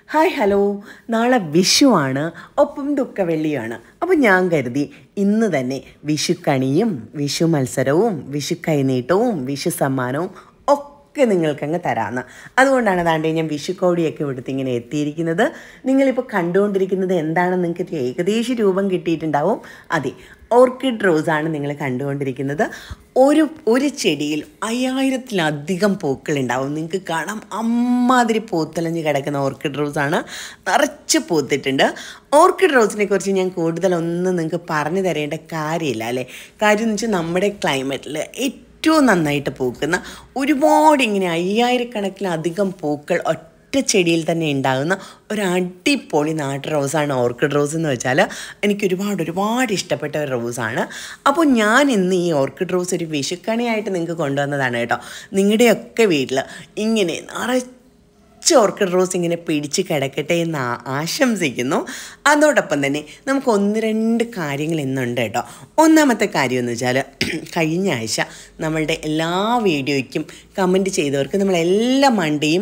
hi hello നാളെ വിഷുവാണ് ഒപ്പം ദുഃഖവെള്ളിയാണ് അപ്പോൾ ഞാൻ കരുതി ഇന്ന് തന്നെ വിഷുക്കണിയും വിഷു മത്സരവും വിഷു കൈനീട്ടവും വിഷു സമ്മാനവും ഒക്കെ നിങ്ങൾക്കങ്ങ് തരാമെന്ന് അതുകൊണ്ടാണ് അതാണ്ട് ഞാൻ വിഷുക്കോടിയൊക്കെ എടുത്ത് ഇങ്ങനെ എത്തിയിരിക്കുന്നത് നിങ്ങളിപ്പോൾ കണ്ടുകൊണ്ടിരിക്കുന്നത് എന്താണെന്ന് നിങ്ങൾക്ക് ഏകദേശ രൂപം കിട്ടിയിട്ടുണ്ടാവും അതെ ഓർക്കിഡ് റോസാണ് നിങ്ങൾ കണ്ടുകൊണ്ടിരിക്കുന്നത് ഒരു ഒരു ചെടിയിൽ അയ്യായിരത്തിലധികം പൂക്കളുണ്ടാവും നിങ്ങൾക്ക് കാണാം അമ്മാതിരി പൂത്തലഞ്ഞ് കിടക്കുന്ന ഓർക്കിഡ് റോസാണ് നിറച്ച് പൂത്തിട്ടുണ്ട് ഓർക്കിഡ് റോസിനെ കുറിച്ച് ഞാൻ കൂടുതലൊന്നും നിങ്ങൾക്ക് പറഞ്ഞു തരേണ്ട കാര്യമില്ല അല്ലേ കാര്യം എന്ന് വെച്ചാൽ നമ്മുടെ ക്ലൈമറ്റിൽ ഏറ്റവും നന്നായിട്ട് പൂക്കുന്ന ഒരുപാട് ഇങ്ങനെ അയ്യായിരക്കണക്കിലധികം പൂക്കൾ ഒറ്റ ചെടിയിൽ തന്നെ ഉണ്ടാകുന്ന ഒരു അടിപൊളി നാട്ടു റോസാണ് ഓർക്കിഡ് റോസ് എന്ന് വെച്ചാൽ എനിക്ക് ഒരുപാട് ഒരുപാട് ഇഷ്ടപ്പെട്ട ഒരു റോസാണ് അപ്പോൾ ഞാൻ ഇന്ന് ഈ ഓർക്കിഡ് റോസ് ഒരു വിഷുക്കണിയായിട്ട് നിങ്ങൾക്ക് കൊണ്ടുവന്നതാണ് കേട്ടോ നിങ്ങളുടെയൊക്കെ വീട്ടിൽ ഇങ്ങനെ നിറച്ച് ഓർക്കിഡ് റോസ് ഇങ്ങനെ പിടിച്ച് കിടക്കട്ടെ എന്ന് ആ- ആശംസിക്കുന്നു അതോടൊപ്പം തന്നെ നമുക്ക് ഒന്ന് രണ്ട് കാര്യങ്ങൾ ഇന്നുണ്ട് കേട്ടോ ഒന്നാമത്തെ കാര്യം എന്ന് വെച്ചാൽ കഴിഞ്ഞ ആഴ്ച നമ്മളുടെ എല്ലാ വീഡിയോയ്ക്കും കമൻറ്റ് ചെയ്തവർക്ക് നമ്മൾ എല്ലാ മണ്ടേയും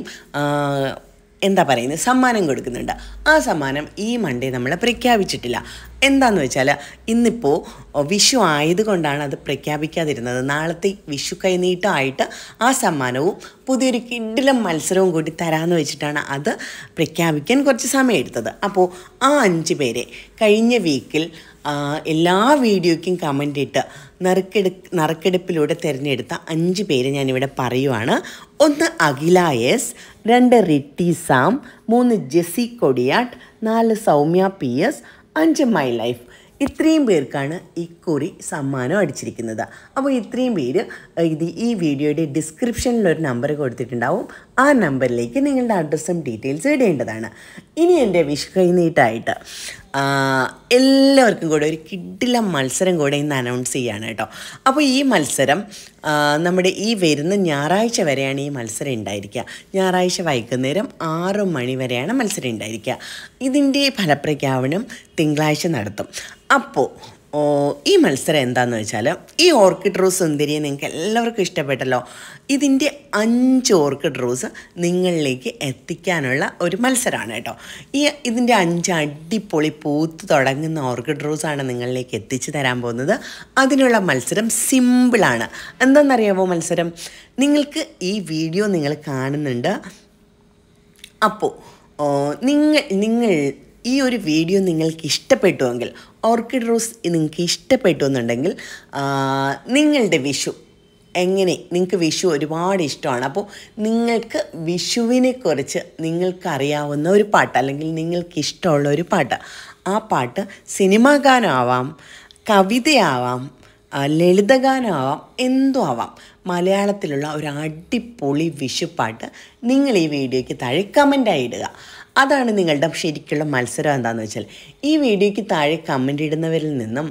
എന്താ പറയുന്നത് സമ്മാനം കൊടുക്കുന്നുണ്ട് ആ സമ്മാനം ഈ മൺഡേ നമ്മൾ പ്രഖ്യാപിച്ചിട്ടില്ല എന്താന്ന് വെച്ചാൽ ഇന്നിപ്പോൾ വിഷു ആയതുകൊണ്ടാണ് അത് പ്രഖ്യാപിക്കാതിരുന്നത് നാളത്തെ വിഷു കൈനീട്ടമായിട്ട് ആ സമ്മാനവും പുതിയൊരു കിഡിലും മത്സരവും കൂടി തരാമെന്ന് വെച്ചിട്ടാണ് അത് പ്രഖ്യാപിക്കാൻ കുറച്ച് സമയം എടുത്തത് അപ്പോൾ ആ അഞ്ച് പേരെ കഴിഞ്ഞ വീക്കിൽ ആ, എല്ലാ വീഡിയോയ്ക്കും കമൻ്റ് ഇട്ട് നറുക്കെടു നറുക്കെടുപ്പിലൂടെ തിരഞ്ഞെടുത്ത അഞ്ച് പേര് ഞാനിവിടെ പറയുവാണ് ഒന്ന് അഖില എസ് രണ്ട് റിട്ടി സാം മൂന്ന് ജെസി കൊടിയാട്ട് നാല് സൗമ്യ പി എസ് അഞ്ച് മൈ ലൈഫ് ഇത്രയും പേർക്കാണ് ഇക്കുറി സമ്മാനം അടിച്ചിരിക്കുന്നത് അപ്പോൾ ഇത്രയും പേര് ഇത് ഈ വീഡിയോയുടെ ഡിസ്ക്രിപ്ഷനിൽ ഒരു നമ്പർ കൊടുത്തിട്ടുണ്ടാവും ആ നമ്പറിലേക്ക് നിങ്ങളുടെ അഡ്രസ്സും ഡീറ്റെയിൽസ് ഇടേണ്ടതാണ് ഇനി എൻ്റെ വിഷു കൈനീട്ടായിട്ട് ആ, എല്ലാവർക്കും കൂടെ ഒരു കിഡില മത്സരം കൂടെ ഇന്ന് അനൗൺസ് ചെയ്യാണ് കേട്ടോ അപ്പോൾ ഈ മത്സരം ആ, നമ്മുടെ ഈ വരുന്ന ഞായറാഴ്ച വരെയാണ് ഈ മത്സരം ഉണ്ടായിരിക്കുക ഞായറാഴ്ച വൈകുന്നേരം ആറ് മണി വരെയാണ് മത്സരം ഉണ്ടായിരിക്കുക ഇതിൻ്റെ ഫലപ്രഖ്യാപനം തിങ്കളാഴ്ച നടത്തും അപ്പോൾ ഓ, ഈ മത്സരം എന്താണെന്ന് വെച്ചാൽ ഈ ഓർക്കിഡ് റോസ് സുന്ദരിയെ നിങ്ങൾക്ക് എല്ലാവർക്കും ഇഷ്ടപ്പെട്ടല്ലോ ഇതിൻ്റെ അഞ്ച് ഓർക്കിഡ് റോസ് നിങ്ങളിലേക്ക് എത്തിക്കാനുള്ള ഒരു മത്സരമാണ് കേട്ടോ ഈ ഇതിൻ്റെ അഞ്ച് അടിപൊളി പൂത്ത് തുടങ്ങുന്ന ഓർക്കിഡ് റോസാണ് നിങ്ങളിലേക്ക് എത്തിച്ചു തരാൻ പോകുന്നത് അതിനുള്ള മത്സരം സിമ്പിളാണ് എന്താണെന്നറിയാമോ മത്സരം നിങ്ങൾക്ക് ഈ വീഡിയോ നിങ്ങൾ കാണുന്നുണ്ട് അപ്പോൾ നിങ്ങൾ നിങ്ങൾ ഈ ഒരു വീഡിയോ നിങ്ങൾക്ക് ഇഷ്ടപ്പെട്ടുവെങ്കിൽ ഓർക്കിഡ് റോസ് നിങ്ങൾക്ക് ഇഷ്ടപ്പെട്ടു എന്നുണ്ടെങ്കിൽ ആ, നിങ്ങളുടെ വിഷു എങ്ങനെ നിങ്ങൾക്ക് വിഷു ഒരുപാട് ഇഷ്ടമാണ് അപ്പോൾ നിങ്ങൾക്ക് വിഷുവിനെ കുറിച്ച് നിങ്ങൾക്കറിയാവുന്ന ഒരു പാട്ട് അല്ലെങ്കിൽ നിങ്ങൾക്ക് ഇഷ്ടമുള്ള ഒരു പാട്ട് ആ പാട്ട് സിനിമാ ഗാനമാവാം കവിതയാവാം ആ, ലളിതഗാനമാവാം എന്തും ആവാം മലയാളത്തിലുള്ള ഒരു അടിപൊളി വിഷുപ്പാട്ട് നിങ്ങൾ ഈ വീഡിയോയ്ക്ക് താഴെ കമൻ്റായി ഇടുക അതാണ് നിങ്ങളുടെ ശരിക്കുള്ള മത്സരം എന്താണെന്ന് വെച്ചാൽ ഈ വീഡിയോയ്ക്ക് താഴെ കമൻ്റ് ഇടുന്നവരിൽ നിന്നും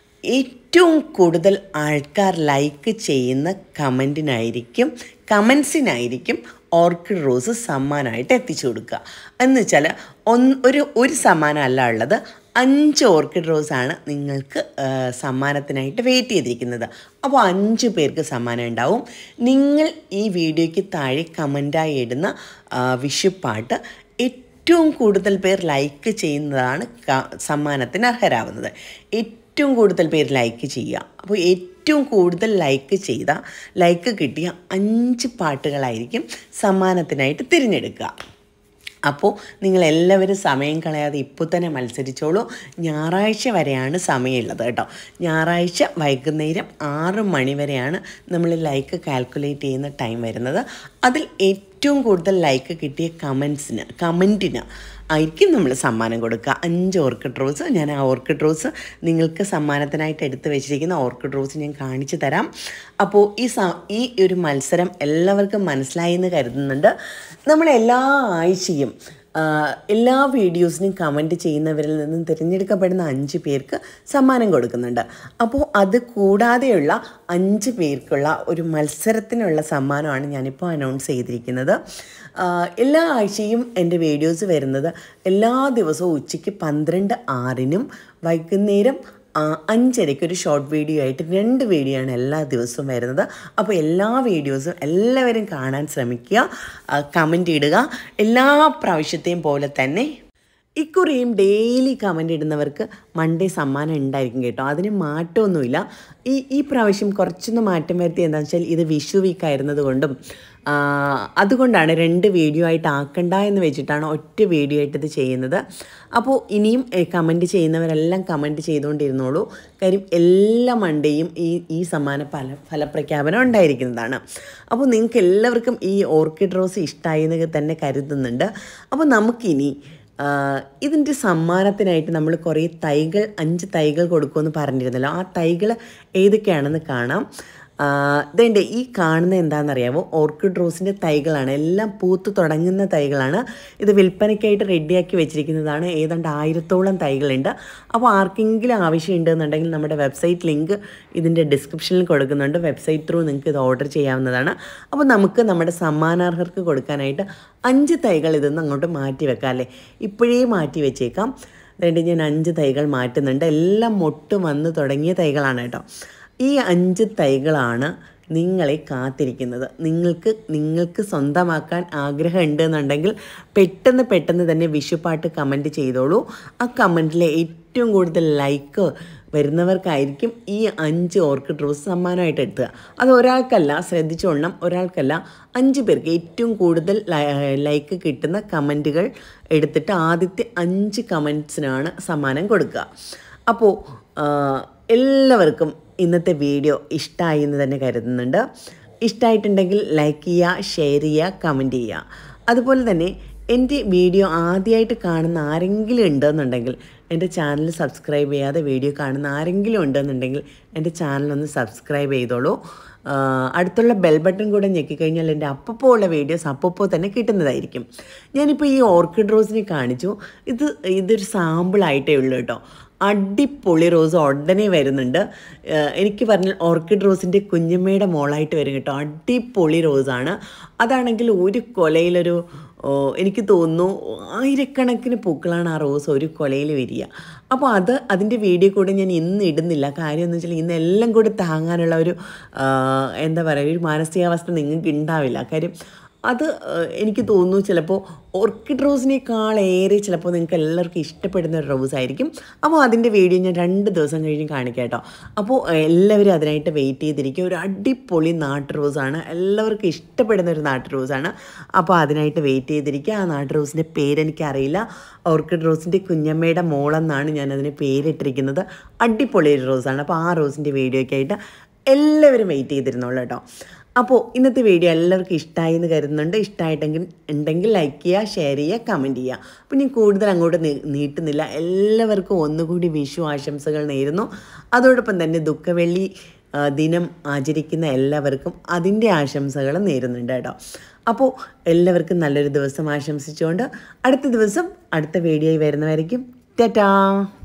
ഏറ്റവും കൂടുതൽ ആൾക്കാർ ലൈക്ക് ചെയ്യുന്ന കമൻറ്റിനായിരിക്കും കമൻസിനായിരിക്കും ഓർക്കിഡ് റോസ് സമ്മാനമായിട്ട് എത്തിച്ചു കൊടുക്കുക എന്ന് വെച്ചാൽ ഒന്ന് ഒരു ഒരു സമ്മാനം അല്ല ഉള്ളത് അഞ്ച് ഓർക്കിഡ് റോസാണ് നിങ്ങൾക്ക് ആ, സമ്മാനത്തിനായിട്ട് വെയിറ്റ് ചെയ്തിരിക്കുന്നത് അപ്പോൾ അഞ്ച് പേർക്ക് സമ്മാനം ഉണ്ടാവും നിങ്ങൾ ഈ വീഡിയോയ്ക്ക് താഴെ കമൻറ്റായി ഇടുന്ന ആ, വിഷുപ്പാട്ട് ഏറ്റവും കൂടുതൽ പേർ ലൈക്ക് ചെയ്യുന്നതാണ് ക- സമ്മാനത്തിന് അർഹരാകുന്നത് ഏറ്റവും കൂടുതൽ പേര് ലൈക്ക് ചെയ്യുക അപ്പോൾ ഏറ്റവും കൂടുതൽ ലൈക്ക് ചെയ്ത ലൈക്ക് കിട്ടിയ അഞ്ച് പാട്ടുകളായിരിക്കും സമ്മാനത്തിനായിട്ട് തിരഞ്ഞെടുക്കുക അപ്പോൾ നിങ്ങൾ എല്ലാവരും സമയം കളയാതെ ഇപ്പോൾ തന്നെ മത്സരിച്ചോളൂ ഞായറാഴ്ച വരെയാണ് സമയമുള്ളത് കേട്ടോ ഞായറാഴ്ച വൈകുന്നേരം ആറ് മണി വരെയാണ് നമ്മൾ ലൈക്ക് കാൽക്കുലേറ്റ് ചെയ്യുന്ന ടൈം വരുന്നത് അതിൽ ഏറ്റവും കൂടുതൽ ലൈക്ക് കിട്ടിയ കമൻസിന് കമൻറ്റിന് ആയിരിക്കും നമ്മൾ സമ്മാനം കൊടുക്കുക അഞ്ച് ഓർക്കിഡ് റോസ് ഞാൻ ആ ഓർക്കിഡ് റോസ് നിങ്ങൾക്ക് സമ്മാനത്തിനായിട്ട് എടുത്ത് വെച്ചിരിക്കുന്ന ഓർക്കിഡ് റോസ് ഞാൻ കാണിച്ചു തരാം അപ്പോൾ ഈ സ ഈ ഒരു മത്സരം എല്ലാവർക്കും മനസ്സിലായി എന്ന് കരുതുന്നുണ്ട് നമ്മൾ എല്ലാ ആഴ്ചയും ആ, എല്ലാ വീഡിയോസിനും കമൻറ്റ് ചെയ്യുന്നവരിൽ നിന്നും തിരഞ്ഞെടുക്കപ്പെടുന്ന അഞ്ച് പേർക്ക് സമ്മാനം കൊടുക്കുന്നുണ്ട് അപ്പോൾ അത് കൂടാതെയുള്ള അഞ്ച് പേർക്കുള്ള ഒരു മത്സരത്തിനുള്ള സമ്മാനമാണ് ഞാനിപ്പോൾ അനൗൺസ് ചെയ്തിരിക്കുന്നത് ആ, എല്ലാ ആഴ്ചയും എൻ്റെ വീഡിയോസ് വരുന്നത് എല്ലാ ദിവസവും ഉച്ചയ്ക്ക് പന്ത്രണ്ട് ആറിനും വൈകുന്നേരം ആ, അഞ്ചരയ്ക്ക് ഒരു ഷോർട്ട് വീഡിയോ ആയിട്ട് രണ്ട് വീഡിയോ ആണ് എല്ലാ ദിവസവും വരുന്നത് അപ്പോൾ എല്ലാ വീഡിയോസും എല്ലാവരും കാണാൻ ശ്രമിക്കുക കമൻ്റ് ഇടുക എല്ലാ പ്രാവശ്യത്തെയും പോലെ തന്നെ ഇക്കുറിയും ഡെയിലി കമൻ്റ് ഇടുന്നവർക്ക് മൺഡേ സമ്മാനം ഉണ്ടായിരിക്കും കേട്ടോ അതിന് മാറ്റമൊന്നുമില്ല ഈ ഈ പ്രാവശ്യം കുറച്ചൊന്ന് മാറ്റം വരുത്തി എന്താണെന്ന് വെച്ചാൽ ഇത് വിഷു വീക്ക് ആയിരുന്നത് കൊണ്ടും ആ, അതുകൊണ്ടാണ് രണ്ട് വീഡിയോ ആയിട്ട് ആക്കണ്ട എന്ന് വെച്ചിട്ടാണ് ഒറ്റ വീഡിയോ ആയിട്ട് ഇത് ചെയ്യുന്നത് അപ്പോൾ ഇനിയും കമൻറ്റ് ചെയ്യുന്നവരെല്ലാം കമൻറ്റ് ചെയ്തുകൊണ്ടിരുന്നോളൂ കാര്യം എല്ലാ മൺഡേയും ഈ ഈ സമ്മാന ഫല ഫലപ്രഖ്യാപനം ഉണ്ടായിരിക്കുന്നതാണ് അപ്പോൾ നിങ്ങൾക്ക് എല്ലാവർക്കും ഈ ഓർക്കിഡ് റോസ് ഇഷ്ടമായി എന്ന് തന്നെ കരുതുന്നുണ്ട് അപ്പോൾ നമുക്കിനി ഇതിൻ്റെ സമ്മാനത്തിനായിട്ട് നമ്മൾ കുറേ തൈകൾ അഞ്ച് തൈകൾ കൊടുക്കുമെന്ന് പറഞ്ഞിരുന്നല്ലോ ആ തൈകൾ ഏതൊക്കെയാണെന്ന് കാണാം ഇതേണ്ട ഈ കാണുന്ന എന്താണെന്നറിയാമോ ഓർക്കിഡ് റോസിൻ്റെ തൈകളാണ് എല്ലാം പൂത്ത് തുടങ്ങുന്ന തൈകളാണ് ഇത് വിൽപ്പനയ്ക്കായിട്ട് റെഡിയാക്കി വെച്ചിരിക്കുന്നതാണ് ഏതാണ്ട് ആയിരത്തോളം തൈകളുണ്ട് അപ്പോൾ ആർക്കെങ്കിലും ആവശ്യമുണ്ടെന്നുണ്ടെങ്കിൽ നമ്മുടെ വെബ്സൈറ്റ് ലിങ്ക് ഇതിൻ്റെ ഡിസ്ക്രിപ്ഷനിൽ കൊടുക്കുന്നുണ്ട് വെബ്സൈറ്റ് ത്രൂ നിങ്ങൾക്ക് ഇത് ഓർഡർ ചെയ്യാവുന്നതാണ് അപ്പോൾ നമുക്ക് നമ്മുടെ സമ്മാനാർഹർക്ക് കൊടുക്കാനായിട്ട് അഞ്ച് തൈകൾ ഇതൊന്ന് അങ്ങോട്ട് മാറ്റി വെക്കാം അല്ലേ ഇപ്പോഴേ മാറ്റി വെച്ചേക്കാം അതുകൊണ്ട് ഞാൻ അഞ്ച് തൈകൾ മാറ്റുന്നുണ്ട് എല്ലാം മൊട്ട് വന്ന് തുടങ്ങിയ തൈകളാണ് കേട്ടോ ഈ അഞ്ച് തൈകളാണ് നിങ്ങളെ കാത്തിരിക്കുന്നത് നിങ്ങൾക്ക് നിങ്ങൾക്ക് സ്വന്തമാക്കാൻ ആഗ്രഹം ഉണ്ടെന്നുണ്ടെങ്കിൽ പെട്ടെന്ന് പെട്ടെന്ന് തന്നെ വിഷുപ്പാട്ട് കമൻറ്റ് ചെയ്തോളൂ ആ കമൻറ്റിലെ ഏറ്റവും കൂടുതൽ ലൈക്ക് വരുന്നവർക്കായിരിക്കും ഈ അഞ്ച് ഓർക്കിഡ് റോസ് സമ്മാനമായിട്ട് എത്തുക അത് ഒരാൾക്കല്ല ശ്രദ്ധിച്ചോളണം ഒരാൾക്കല്ല അഞ്ച് പേർക്ക് ഏറ്റവും കൂടുതൽ ലൈക്ക് കിട്ടുന്ന കമൻറ്റുകൾ എടുത്തിട്ട് ആദ്യത്തെ അഞ്ച് കമൻറ്റ്സിനാണ് സമ്മാനം കൊടുക്കുക അപ്പോൾ എല്ലാവർക്കും ഇന്നത്തെ വീഡിയോ ഇഷ്ടമായി എന്ന് തന്നെ കരുതുന്നുണ്ട് ഇഷ്ടമായിട്ടുണ്ടെങ്കിൽ ലൈക്ക് ചെയ്യുക ഷെയർ ചെയ്യുക കമൻറ്റ് ചെയ്യുക അതുപോലെ തന്നെ എൻ്റെ വീഡിയോ ആദ്യമായിട്ട് കാണുന്ന ആരെങ്കിലും ഉണ്ടെന്നുണ്ടെങ്കിൽ എൻ്റെ ചാനൽ സബ്സ്ക്രൈബ് ചെയ്യാതെ വീഡിയോ കാണുന്ന ആരെങ്കിലും ഉണ്ടെന്നുണ്ടെങ്കിൽ എൻ്റെ ചാനലൊന്ന് സബ്സ്ക്രൈബ് ചെയ്തോളൂ ആ, അടുത്തുള്ള ബെൽ ബട്ടൺ കൂടെ ഞെക്കിക്കഴിഞ്ഞാൽ എൻ്റെ അപ്പപ്പോൾ ഉള്ള വീഡിയോസ് അപ്പപ്പോൾ തന്നെ കിട്ടുന്നതായിരിക്കും ഞാനിപ്പോൾ ഈ ഓർക്കിഡ് റോസിനെ കാണിച്ചു ഇത് ഇതൊരു സാമ്പിളായിട്ടേ ഉള്ളൂ കേട്ടോ അടിപൊളി റോസ് ഉടനെ വരുന്നുണ്ട് ഏഹ് എനിക്ക് പറഞ്ഞ ഓർക്കിഡ് റോസിൻ്റെ കുഞ്ഞമ്മയുടെ മോളായിട്ട് വരും കേട്ടോ അടിപൊളി റോസാണ് അതാണെങ്കിൽ ഒരു കൊലയിലൊരു ഓ, എനിക്ക് തോന്നുന്നു ആയിരക്കണക്കിന് പൂക്കളാണ് ആ റോസ് ഒരു കൊലയിൽ വരിക അപ്പോൾ അത് അതിൻ്റെ വീഡിയോ കൂടെ ഞാൻ ഇന്ന് ഇടുന്നില്ല കാര്യം എന്ന് വെച്ചാൽ ഇന്ന് എല്ലാം കൂടി താങ്ങാനുള്ള ഒരു ആ, എന്താ പറയുക ഒരു മാനസികാവസ്ഥ നിങ്ങൾക്ക് ഉണ്ടാവില്ല കാര്യം അത് ഏഹ്, എനിക്ക് തോന്നുന്നു ചിലപ്പോൾ ഓർക്കിഡ് റോസിനേക്കാളേറെ ചിലപ്പോൾ നിങ്ങൾക്ക് എല്ലാവർക്കും ഇഷ്ടപ്പെടുന്ന ഒരു റോസ് ആയിരിക്കും അപ്പോൾ അതിൻ്റെ വീഡിയോ ഞാൻ രണ്ട് ദിവസം കഴിഞ്ഞ് കാണിക്കാം കേട്ടോ അപ്പോൾ ഏഹ്, എല്ലാവരും അതിനായിട്ട് വെയിറ്റ് ചെയ്തിരിക്കുക ഒരു അടിപൊളി നാട്ടു റോസാണ് എല്ലാവർക്കും ഇഷ്ടപ്പെടുന്ന ഒരു നാട്ടു റോസാണ് അപ്പോൾ അതിനായിട്ട് വെയിറ്റ് ചെയ്തിരിക്കുക ആ നാട്ടു റോസിൻ്റെ പേരെനിക്കറിയില്ല ഓർക്കിഡ് റോസിൻ്റെ കുഞ്ഞമ്മയുടെ മോളെന്നാണ് ഞാൻ അതിന് പേരിട്ടിരിക്കുന്നത് അടിപൊളി ഒരു റോസാണ് അപ്പോൾ ആ റോസിൻ്റെ വീഡിയോയ്ക്കായിട്ട് എല്ലാവരും വെയിറ്റ് ചെയ്തിരുന്നോളൂ കേട്ടോ അപ്പോൾ ഇന്നത്തെ വീഡിയോ എല്ലാവർക്കും ഇഷ്ടമായി എന്ന് കരുതുന്നുണ്ട് ഇഷ്ടമായിട്ടെങ്കിൽ ഉണ്ടെങ്കിൽ ലൈക്ക് ചെയ്യുക ഷെയർ ചെയ്യുക കമൻറ്റ് ചെയ്യുക അപ്പോൾ ഞാൻ കൂടുതൽ അങ്ങോട്ട് നീ- നീട്ടുന്നില്ല എല്ലാവർക്കും ഒന്നുകൂടി വിഷു ആശംസകൾ നേരുന്നു അതോടൊപ്പം തന്നെ ദുഃഖവെള്ളി ആ, ദിനം ആചരിക്കുന്ന എല്ലാവർക്കും അതിൻ്റെ ആശംസകൾ നേരുന്നുണ്ട് കേട്ടോ അപ്പോൾ എല്ലാവർക്കും നല്ലൊരു ദിവസം ആശംസിച്ചുകൊണ്ട് അടുത്ത ദിവസം അടുത്ത വീഡിയോയിൽ വരുന്നവരായിരിക്കും ടാറ്റാ